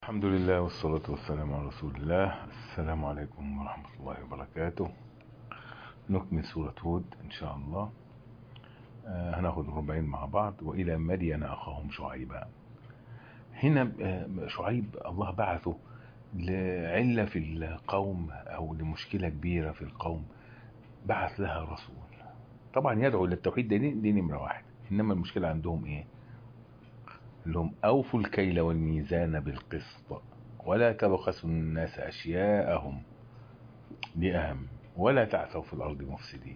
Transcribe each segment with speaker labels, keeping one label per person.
Speaker 1: الحمد لله والصلاة والسلام على رسول الله السلام عليكم ورحمة الله وبركاته نكمل سورة هود إن شاء الله آه هناخد الربعين مع بعض وإلى مدين أخاهم شعيبا هنا آه شعيب الله بعثه لعلة في القوم أو لمشكلة كبيرة في القوم بعث لها رسول طبعا يدعو للتوحيد دي, دي نمرة واحد إنما المشكلة عندهم إيه لهم أوفوا الكيل والميزان بالقسط ولا تبخسوا الناس أشياءهم دي أهم ولا تعثوا في الأرض مفسدين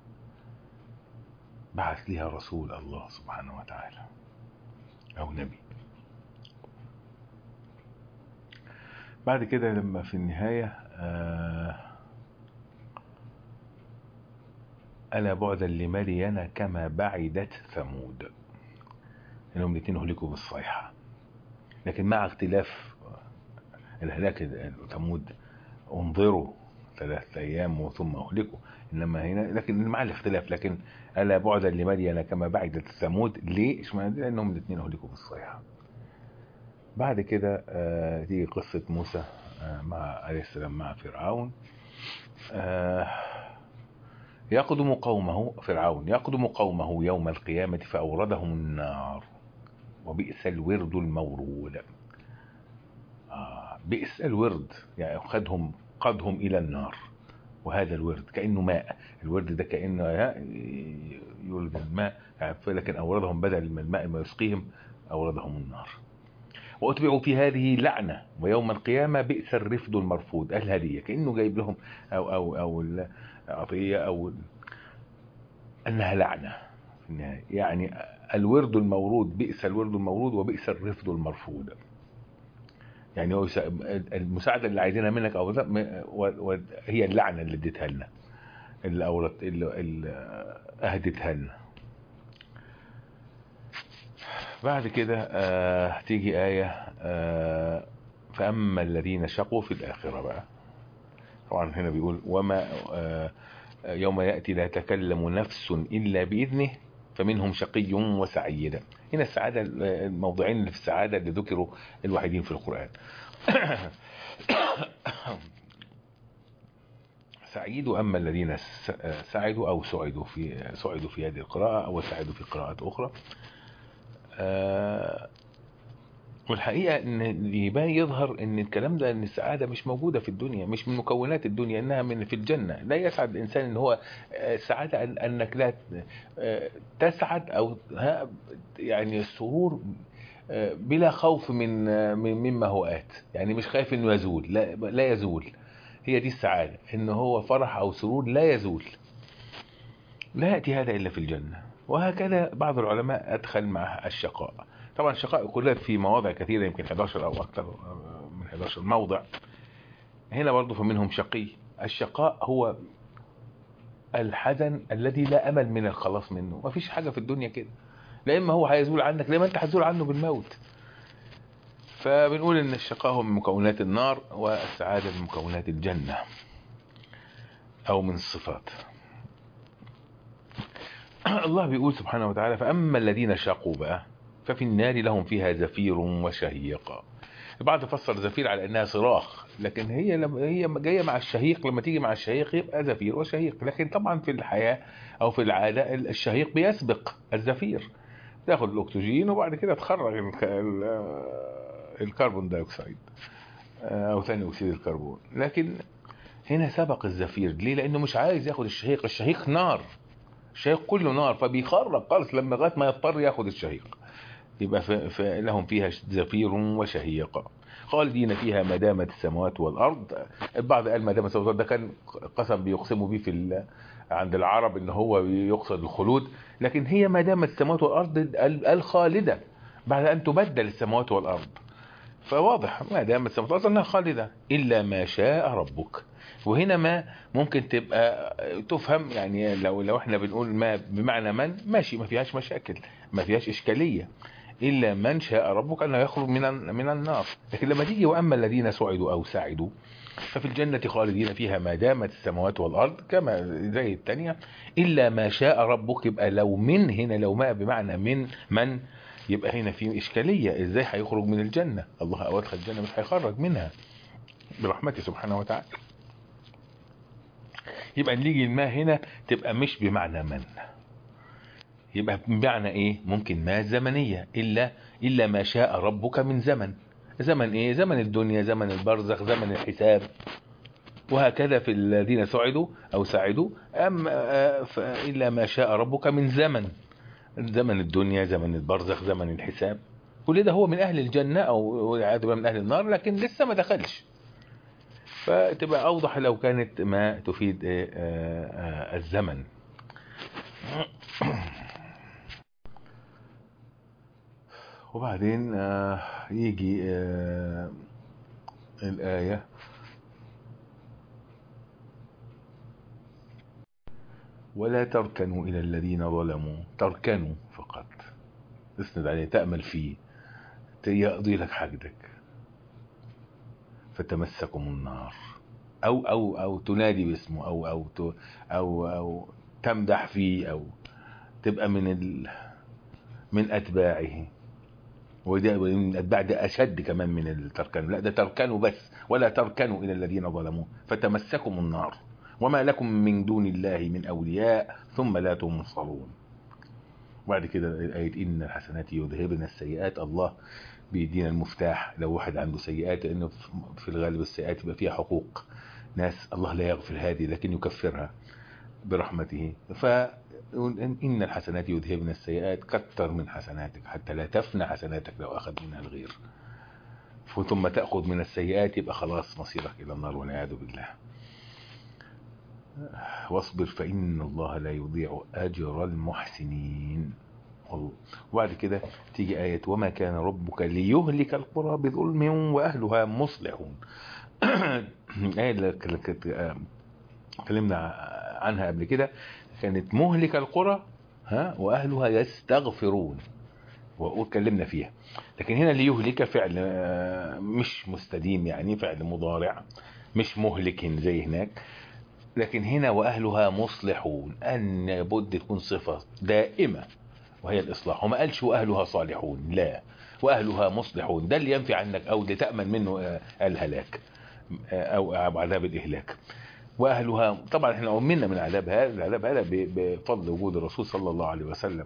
Speaker 1: بعث لها رسول الله سبحانه وتعالى أو نبي بعد كده لما في النهاية آه ألا بعدا لمدين كما بعدت ثمود انهم الاثنين اهلكوا بالصيحة لكن مع اختلاف الهلاك ثمود انظروا ثلاثة ايام ثم اهلكوا انما هنا لكن مع الاختلاف لكن الا بعدا لمدين كما بعدت ثمود ليه اشمعنى لانهم الاثنين اهلكوا بالصيحة بعد كده آه تيجي قصة موسى آه مع عليه السلام مع فرعون آه يقدم قومه فرعون يقدم قومه يوم القيامة فأوردهم النار وبئس الورد المورود آه بئس الورد يعني خدهم قادهم إلى النار وهذا الورد كأنه ماء الورد ده كأنه يولد الماء لكن أوردهم بدل من الماء ما يسقيهم أوردهم النار وأتبعوا في هذه لعنة ويوم القيامة بئس الرفد المرفود الهدية كأنه جايب لهم أو أو أو العطية أو أنها لعنة في النهاية يعني الورد المورود بئس الورد المورود وبئس الرفد المرفود يعني هو المساعدة اللي عايزينها منك أو هي اللعنة اللي اديتها لنا اللي أورت اللي أهدتها لنا بعد كده آه تيجي آية آه فأما الذين شقوا في الآخرة بقى طبعا هنا بيقول وما آه يوم يأتي لا تكلم نفس إلا بإذنه فمنهم شقي وسعيد هنا السعادة الموضوعين اللي في السعادة اللي ذكروا الوحيدين في القرآن سعيد أما الذين سعدوا أو سعدوا في سعدوا في هذه القراءة أو سعدوا في قراءة أخرى آه والحقيقة ان يبان يظهر ان الكلام ده ان السعادة مش موجودة في الدنيا مش من مكونات الدنيا انها من في الجنة لا يسعد الانسان ان هو السعادة انك لا تسعد او يعني السرور بلا خوف من مما هو آت يعني مش خايف انه يزول لا, لا يزول هي دي السعادة ان هو فرح او سرور لا يزول لا يأتي هذا الا في الجنة وهكذا بعض العلماء ادخل مع الشقاء طبعا الشقاء كلها في مواضع كثيرة يمكن 11 او اكثر من 11 موضع هنا برضو فمنهم شقي الشقاء هو الحزن الذي لا امل من الخلاص منه ما فيش حاجة في الدنيا كده لا اما هو هيزول عنك لا اما انت هتزول عنه بالموت فبنقول ان الشقاء هو من مكونات النار والسعادة من مكونات الجنة او من الصفات الله بيقول سبحانه وتعالى فأما الذين شقوا بقى ففي النار لهم فيها زفير وشهيق البعض فسر زفير على انها صراخ لكن هي لما هي جايه مع الشهيق لما تيجي مع الشهيق يبقى زفير وشهيق لكن طبعا في الحياه او في العاده الشهيق بيسبق الزفير تاخد الاكسجين وبعد كده تخرج الكربون دايوكسيد او ثاني اكسيد الكربون لكن هنا سبق الزفير ليه لانه مش عايز ياخد الشهيق الشهيق نار الشهيق كله نار فبيخرج خالص لما لغايه ما يضطر ياخد الشهيق يبقى لهم فيها زفير وشهيق خالدين فيها ما دامت السماوات والارض البعض قال ما دامت السماوات والارض ده كان قسم بيقسموا بيه في عند العرب ان هو يقصد الخلود لكن هي ما دامت السماوات والارض الخالده بعد ان تبدل السماوات والارض فواضح ما دامت السماوات والارض انها خالده الا ما شاء ربك وهنا ما ممكن تبقى تفهم يعني لو لو احنا بنقول ما بمعنى من ماشي ما فيهاش مشاكل ما فيهاش اشكاليه الا من شاء ربك انه يخرج من من النار لكن لما تيجي واما الذين سعدوا او سعدوا ففي الجنة خالدين فيها ما دامت السماوات والأرض كما زي الثانية إلا ما شاء ربك يبقى لو من هنا لو ما بمعنى من من يبقى هنا في إشكالية إزاي هيخرج من الجنة الله أو أدخل الجنة مش هيخرج منها برحمته سبحانه وتعالى يبقى نيجي الماء هنا تبقى مش بمعنى من يبقى بمعنى ايه ممكن ما زمنية الا الا ما شاء ربك من زمن زمن ايه زمن الدنيا زمن البرزخ زمن الحساب وهكذا في الذين سعدوا او سعدوا أم الا ما شاء ربك من زمن زمن الدنيا زمن البرزخ زمن الحساب كل ده هو من اهل الجنة او والعياذ بالله من اهل النار لكن لسه ما دخلش فتبقى اوضح لو كانت ما تفيد الزمن وبعدين يجي الآية ولا تركنوا إلى الذين ظلموا تركنوا فقط اسند عليه تأمل فيه يقضي لك حاجتك فتمسكم النار أو أو أو تنادي باسمه أو أو أو أو تمدح فيه أو تبقى من ال من أتباعه وده من الأتباع ده أشد كمان من التركنوا لا ده تركنوا بس ولا تركنوا إلى الذين ظلموا فتمسكم النار وما لكم من دون الله من أولياء ثم لا تنصرون بعد كده الآية إن الحسنات يذهبن السيئات الله بيدينا المفتاح لو واحد عنده سيئات لأنه في الغالب السيئات يبقى فيها حقوق ناس الله لا يغفر هذه لكن يكفرها برحمته فإن الحسنات يذهبن السيئات كتر من حسناتك حتى لا تفنى حسناتك لو أخذ منها الغير ثم تأخذ من السيئات يبقى خلاص مصيرك إلى النار والعياذ بالله واصبر فإن الله لا يضيع أجر المحسنين وبعد كده تيجي آية وما كان ربك ليهلك القرى بظلم وأهلها مصلحون آية اللي اتكلمنا عنها قبل كده كانت مهلك القرى ها وأهلها يستغفرون واتكلمنا فيها لكن هنا ليهلك فعل مش مستديم يعني فعل مضارع مش مهلك زي هناك لكن هنا وأهلها مصلحون أن بد تكون صفة دائمة وهي الإصلاح وما قالش وأهلها صالحون لا وأهلها مصلحون ده اللي ينفي عنك أو لتأمن منه الهلاك أو عذاب الإهلاك وأهلها طبعا احنا أمنا من عذاب هذا العذاب هذا بفضل وجود الرسول صلى الله عليه وسلم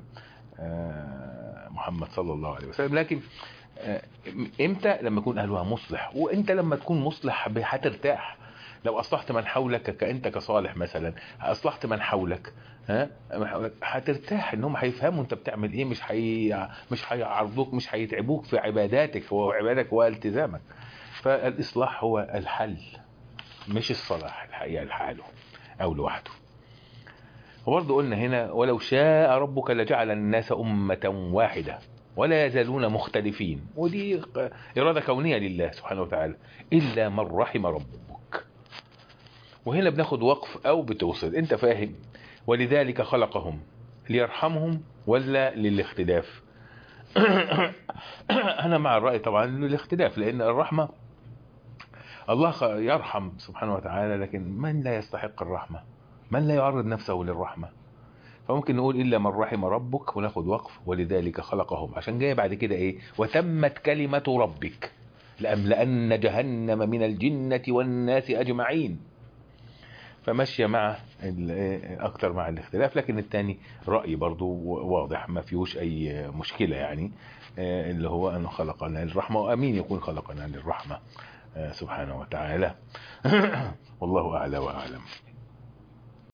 Speaker 1: محمد صلى الله عليه وسلم لكن امتى لما يكون أهلها مصلح وانت لما تكون مصلح هترتاح لو اصلحت من حولك كانت كصالح مثلا اصلحت من حولك ها هترتاح انهم هيفهموا انت بتعمل ايه مش حي... مش هيعرضوك مش هيتعبوك في عباداتك وعبادك والتزامك فالاصلاح هو الحل مش الصلاح الحقيقه لحاله او لوحده وبرضه قلنا هنا ولو شاء ربك لجعل الناس أمة واحدة ولا يزالون مختلفين ودي إرادة كونية لله سبحانه وتعالى إلا من رحم ربك وهنا بناخد وقف أو بتوصل أنت فاهم ولذلك خلقهم ليرحمهم ولا للاختلاف أنا مع الرأي طبعا للاختلاف لأن الرحمة الله يرحم سبحانه وتعالى لكن من لا يستحق الرحمة من لا يعرض نفسه للرحمة فممكن نقول إلا من رحم ربك وناخد وقف ولذلك خلقهم عشان جاي بعد كده إيه وتمت كلمة ربك لأملأن جهنم من الجنة والناس أجمعين فماشية مع أكتر مع الاختلاف لكن الثاني رأي برضو واضح ما فيهوش أي مشكلة يعني اللي هو أنه خلقنا للرحمة وأمين يكون خلقنا للرحمة سبحانه وتعالى والله أعلى وأعلم